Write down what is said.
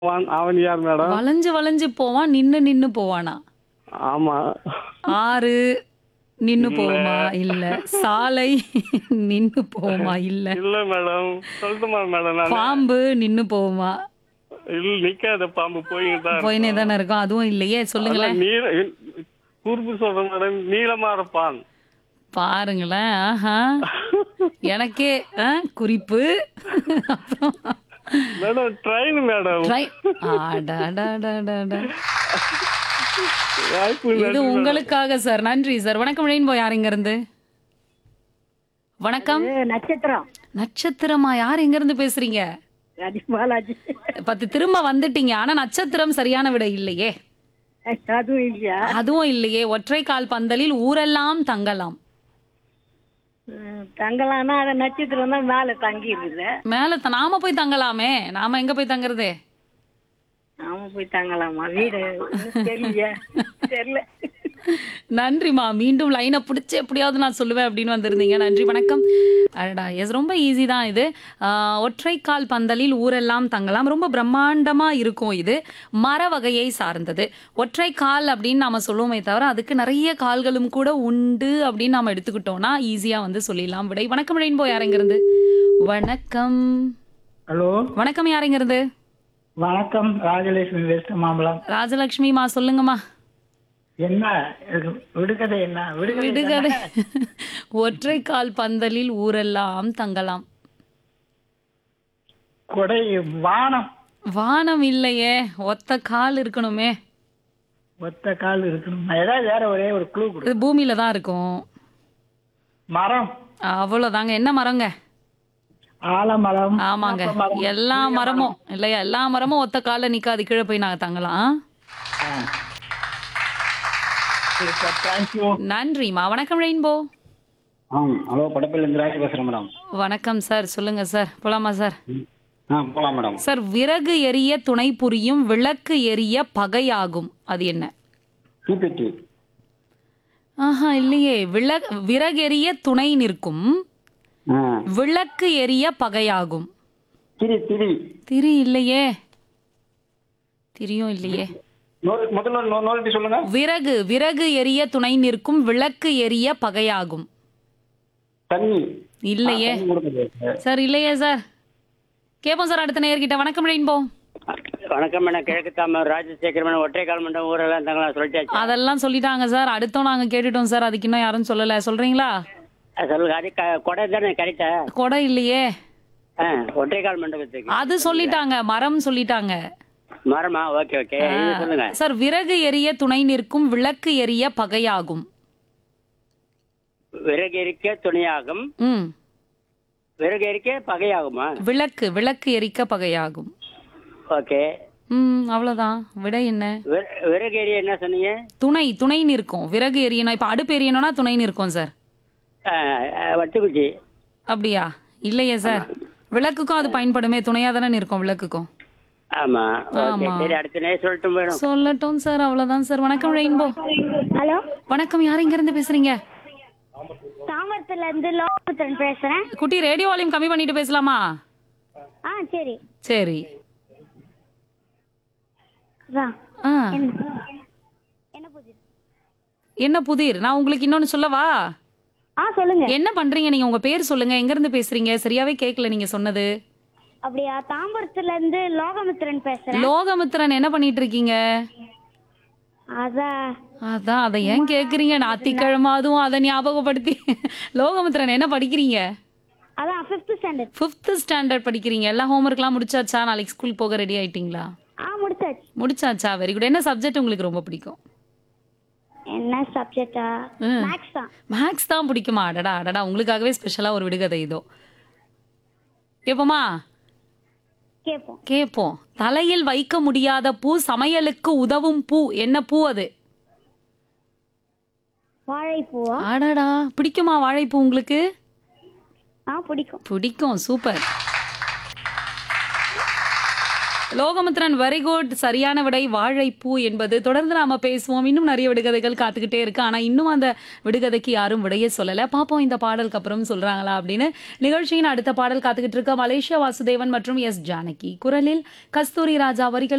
போவான் அவன் யார் மேடம் வளைஞ்சு வளைஞ்சு போவான் நின்னு நின்னு போவானா ஆமா ஆறு நின்னு போகுமா இல்ல சாலை நின்னு போகுமா இல்ல இல்ல மேடம் சொல்லட்டுமா மேடம் நான் பாம்பு நின்னு போகுமா இல்ல நிக்காத பாம்பு போயிட்டு தான் போயினே தானே இருக்கும் அதுவும் இல்லையே சொல்லுங்களேன் அதான் நீல குறுப்பு சொல்றேன் மேடம் நீளமா இருப்பான் பாருங்களேன் ஆஹா எனக்கே ஆ, குறிப்பு அப்புறம் மேடம் ட்ரெயின் மேடம் try- அடடடடடட. வாய்ப்பு இது இல்லை உங்களுக்காக சார் நன்றி சார் வணக்கம் ரெயின்போ யார் இங்க இருந்து வணக்கம் ஏ, நட்சத்திரம் நட்சத்திரமா யார் எங்க இருந்து பேசுறீங்க ராஜி பாலாஜி பத்து திரும்ப வந்துட்டீங்க ஆனா நட்சத்திரம் சரியான விட இல்லையே அதுவும் இல்லையா அதுவும் இல்லையே ஒற்றை கால் பந்தலில் ஊரெல்லாம் தங்கலாம் ம், தங்கலாம்னா அது நட்சத்திரம் தான் மேல தங்கி இருக்குது மேல த- நாம போய் தங்கலாமே நாம எங்க போய் தங்குறது நாம போய் தங்கலாமா வீடு இன்னும் தெரியல தெரியல நன்றிமா மீண்டும் லைனை பிடிச்சி எப்படியாவது நான் சொல்லுவேன் அப்படின்னு வந்திருந்தீங்க நன்றி வணக்கம் அடடா எஸ் ரொம்ப ஈஸி தான் இது ஆஹ், ஒற்றைக்கால் பந்தலில் ஊரெல்லாம் தங்கலாம் ரொம்ப பிரம்மாண்டமா இருக்கும் இது மர வகையை சார்ந்தது ஒற்றைக்கால் அப்படின்னு நாம சொல்லுவோமே தவிர அதுக்கு நிறைய கால்களும் கூட உண்டு அப்படின்னு நாம எடுத்துக்கிட்டோம்னா ஈஸியா வந்து சொல்லிடலாம் விடை வணக்கம் ரெயின்போ யாருங்கிறது வணக்கம் ஹலோ வணக்கம் யாருங்கிறது வணக்கம் ராஜலட்சுமி வெஸ்ட் மாம்பலம் ராஜலட்சுமிமா சொல்லுங்கம்மா என்ன இது விடுகதை என்ன விடுகதை விடுகதை ஒற்றைக்கால் பந்தலில் ஊரெல்லாம் தங்கலாம் கொடை வானம் வானம் இல்லையே ஒத்த கால் இருக்கணுமே ஒத்த கால் இருக்கணும் ஏதாவது வேற ஒரே ஒரு க்ளூ கொடு இது பூமியில தான் இருக்கும் மரம் அவ்வளவுதாங்க என்ன மரங்க ஆலமரம் ஆமாங்க எல்லா மரமும் இல்லையா எல்லா மரமும் ஒத்த கால நிக்காது கீழே போய் நாங்க தங்கலாம் தேங்க்யூ நன்றிம்மா வணக்கம் ரெயின்போ ஆ ஹலோ படப்பிலிருந்து ராஜ் பேசுகிறேன் மேடம் வணக்கம் சார் சொல்லுங்க சார் போலாமா சார் ஆ போகலாம் மேடம் சார் விறகு எரிய துணை புரியும் விளக்கு எரிய பகையாகும் அது என்ன தீப்பெட்டி ஆஹா இல்லையே விள விறகெரிய துணை நிற்கும் ஆ விளக்கு எரிய பகையாகும் திரி திரி திரி இல்லையே திரியும் இல்லையே நோல் முதல்ல நோ நோல்ட்டி சொல்லுங்க விறகு விறகு எரிய துணை நிற்கும் விளக்கு எரிய பகையாகும் தண்ணி இல்லையே தண்ணி கொடுக்குது சார் இல்லையே சார் கேட்போம் சார் அடுத்த நேர்கிட்ட வணக்கம் ரெயின்போ வணக்கம் மேடம் கிழக்கு தாமர் ராஜசேகர் மேடம் ஒற்றை கால் மண்டபம் ஊரெல்லாம் தங்கலாம் சொல்லிட்டாச்சு அதெல்லாம் சொல்லிட்டாங்க சார் அடுத்தோம் நாங்க கேட்டுட்டோம் சார் அதுக்கு இன்னும் யாரும் சொல்லல சொல்றீங்களா அஹ் சொல்லுங்க அது க- கொடை தானே கரெக்டா கொடை இல்லையே ஆ ஒற்றை கால் மண்டபத்துக்கு அது சொல்லிட்டாங்க மரம் சொல்லிட்டாங்க மரமா ஓகே ஓகே இது சொல்லுங்க சார் விறகு எரிய துணை நிற்கும் விளக்கு எரிய பகையாகும் விறகு எரிக்க துணையாகும் ம் விறகு எரிக்க பகையாகுமா விளக்கு விளக்கு எரிக்க பகையாகும் ஓகே ம் அவ்வளவுதான் விடை என்ன விற- விறகு எரிய என்ன சொன்னீங்க துணை துணை நிற்கும் விறகு எரியணும் இப்ப அடுப்பு எரியணும்னா துணை நிற்கும் சார் அஹ், அஹ், வட்டுக்குச்சி அப்படியா இல்லையே சார் விளக்குக்கும் அது பயன்படுமே துணையா தானே நிற்கும் விளக்குக்கும் ஆமா ஓகே ஆமா. சரி அடுத்த நேரம் சொல்லட்டும் மேடம் சொல்லட்டும் சார் அவ்வளவுதான் சார் வணக்கம் ரெயின்போ ஹலோ வணக்கம் யார் இங்க இருந்து பேசுறீங்க தாமரத்துல இருந்து லோகபுத்திரன் பேசுறேன் குட்டி ரேடியோ வால்யூம் கம்மி பண்ணிட்டு பேசலாமா ஆ சரி சரி அதான். ஆ என்ன என்ன புதிர் என்ன புதிர் நான் உங்களுக்கு இன்னொன்னு சொல்லவா ஆ சொல்லுங்க என்ன பண்றீங்க நீங்க உங்க பேர் சொல்லுங்க எங்க இருந்து பேசுறீங்க சரியாவே கேட்கல நீங்க சொன்னது அப்படியா தாம்பரத்துல இருந்து லோகமுத்திரன் பேசுறேன் லோகமித்திரன் என்ன பண்ணிட்டு இருக்கீங்க அதான் அதான் அதை ஏன் கேக்குறீங்க ஞாத்திக்கிழமை அதுவும் அதை ஞாபகப்படுத்தி லோகமித்திரன் என்ன படிக்கிறீங்க அதான் ஃபிஃப்த் ஸ்டாண்டர்ட் ஃபிஃப்த் ஸ்டாண்டர்ட் படிக்கிறீங்க எல்லா ஹோம்ஒர்க்லாம் முடிச்சாச்சா நாளைக்கு ஸ்கூல் போக ரெடி ஆயிட்டீங்களா ஆ முடிச்சாச்சு முடிச்சாச்சா வெரி குட் என்ன சப்ஜெக்ட் உங்களுக்கு ரொம்ப பிடிக்கும் என்ன சப்ஜெக்டா மேக்ஸ் தான் மேக்ஸ் தான் பிடிக்குமா அடடா அடடா உங்களுக்காகவே ஸ்பெஷலா ஒரு விடுகதை இதோ கேப்போமா கேட்போம் கேட்போம் தலையில் வைக்க முடியாத பூ சமையலுக்கு உதவும் பூ என்ன பூ அது வாழைப்பூவா அடடா பிடிக்குமா வாழைப்பூ உங்களுக்கு ஆ பிடிக்கும் பிடிக்கும் சூப்பர் லோகமுத்திரன் வெரி குட் சரியான விடை வாழைப்பூ என்பது தொடர்ந்து நாம பேசுவோம் இன்னும் நிறைய விடுகதைகள் காத்துக்கிட்டே இருக்கு ஆனா இன்னும் அந்த விடுகதைக்கு யாரும் விடையே சொல்லல பாப்போம் இந்த பாடலுக்கு அப்புறம் சொல்றாங்களா அப்படின்னு நிகழ்ச்சியின் அடுத்த பாடல் காத்துக்கிட்டு இருக்க மலேசியா வாசுதேவன் மற்றும் எஸ் ஜானகி குரலில் கஸ்தூரி ராஜா வரிகள்